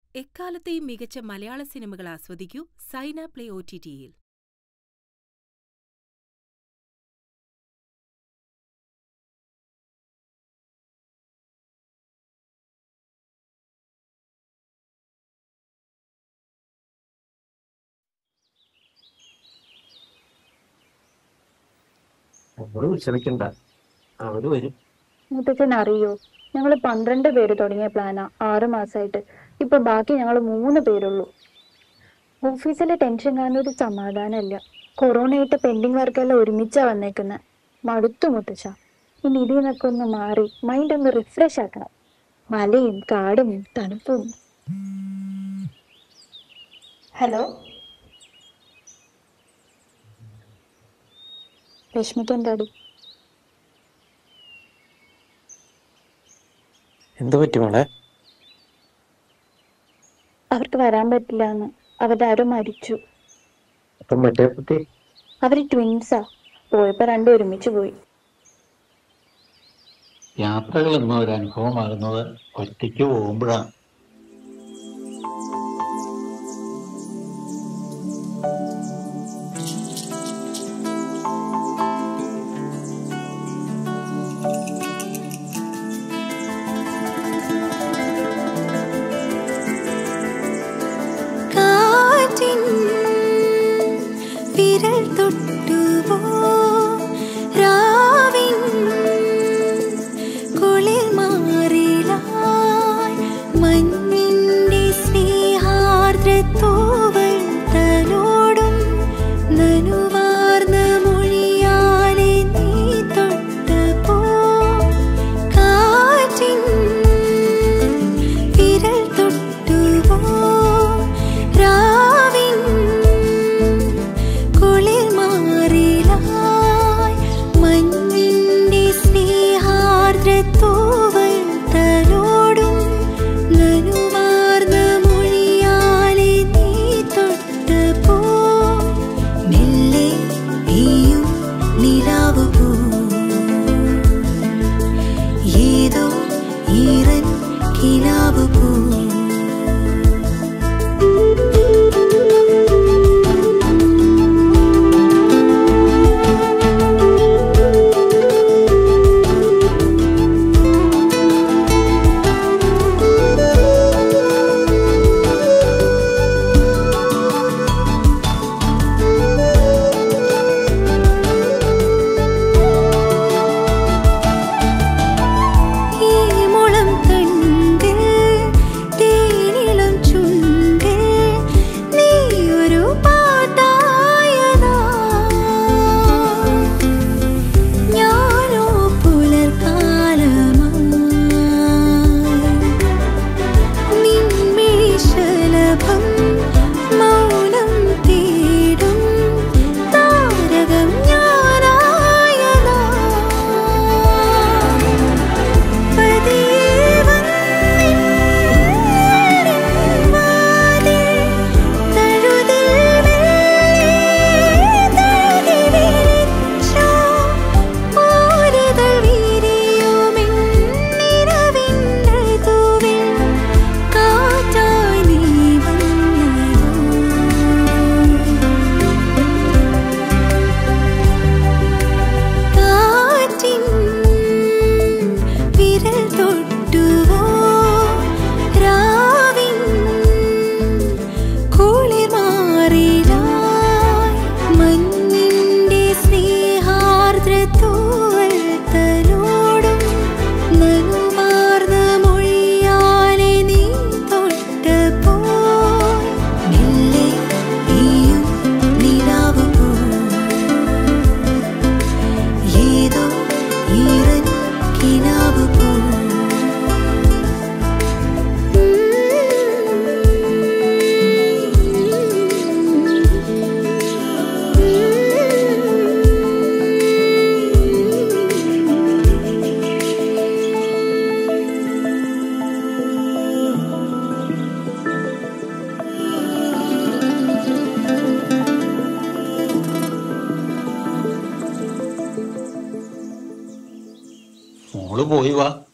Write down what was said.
എക്കാലത്തെയും മികച്ച മലയാള സിനിമകൾ ആസ്വദിക്കൂ സൈന പ്ലേ ഒ ടി ടിയിൽ അവള് വിഷമിക്കണ്ട അവര് വരും മുത്തച്ഛൻ അറിയോ ഞങ്ങൾ പന്ത്രണ്ട് പേര് തുടങ്ങിയ പ്ലാനാ ആറ് മാസമായിട്ട് ഇപ്പൊ ബാക്കി ഞങ്ങൾ മൂന്ന് പേരുള്ളൂ ഓഫീസിലെ ടെൻഷൻ കാരണം ഒരു സമാധാനമില്ല കൊറോണ ആയിട്ട് പെൻഡിങ് വർക്കെല്ലാം ഒരുമിച്ചാ വന്നേക്കുന്നത് മടുത്തു മുത്തച്ഛ ഇനി ഇതിൽ നിന്നൊക്കെ ഒന്ന് മാറി മൈൻഡ് ഒന്ന് റിഫ്രഷ് ആക്കണം മലയും കാടും തണുപ്പും ഹലോ വിഷമിക്കണ്ട അടി എന്ത് പറ്റി മോളെ അവർക്ക് വരാൻ പറ്റില്ല എന്ന് അവരുടെ ആരോ മരിച്ചു അപ്പം മറ്റേ കുട്ടി അവര് ട്വിൻസാ പോയപ്പോ രണ്ടും ഒരുമിച്ച് പോയി യാത്രകൾ എന്ന ഒരു അനുഭവമാകുന്നത് ഒറ്റയ്ക്ക് പോകുമ്പോഴാണ് കാറ്റിൻ വിരൽ തൊട്ടുവോ രാവിൻ കുളിർ മാറിലായി മഞ്ഞിന്റെ സ്നേഹാർദ്രത്തോവൽ തലോടും നനുവാർന്ന മൊഴിയാലെ നീ തൊട്ടപ്പോ കാറ്റിൻ വിരൽ തൊട്ടുവോ രാവിൻ കുളിർ മാറിലായി മഞ്ഞിന്റെ സ്നേഹാർദ്രത്തോവൽ തലോടും നനുവാർന്ന മൊഴിയാലെ നീ തൊട്ടപ്പോ മെല്ലെ നീയും നിലാവ് പോ ഏതോ ഈറൻ കിനാവ് പോ ഈ മുളം തണ്ടിൽ തേനിളം ചുണ്ടിൽ നീ ഒരു പാട്ടായതാ ഞാനോ പുലർക്കാലമായി നിൻമിഴിശലഭം മൗനം തേടും താരകം ഞാനായതാ പതിവൻ വാതിൽ തഴുതിൽ തഴുകി വിളിച്ചോ ഓരിതൾ വിരിയുമെന്നിരവിന്നഴുതുവിൽ കാറ്റായി നീ വന്നതോ കാറ്റിൻ വിരൽ തൊട്ടുവോ രാവിൻ കുളിർ മാറിലായി മഞ്ഞിന്റെ സ്നേഹാർദ്രത്തോവൽ തലോടും നനുമാർന്ന മൊഴിയാലെ നീ തൊട്ടപ്പോ മെല്ലെ നീയും നിലാവ് പോ ഏതോ ഈറൻ കിനാവ് പോ മോള് പോയി വാ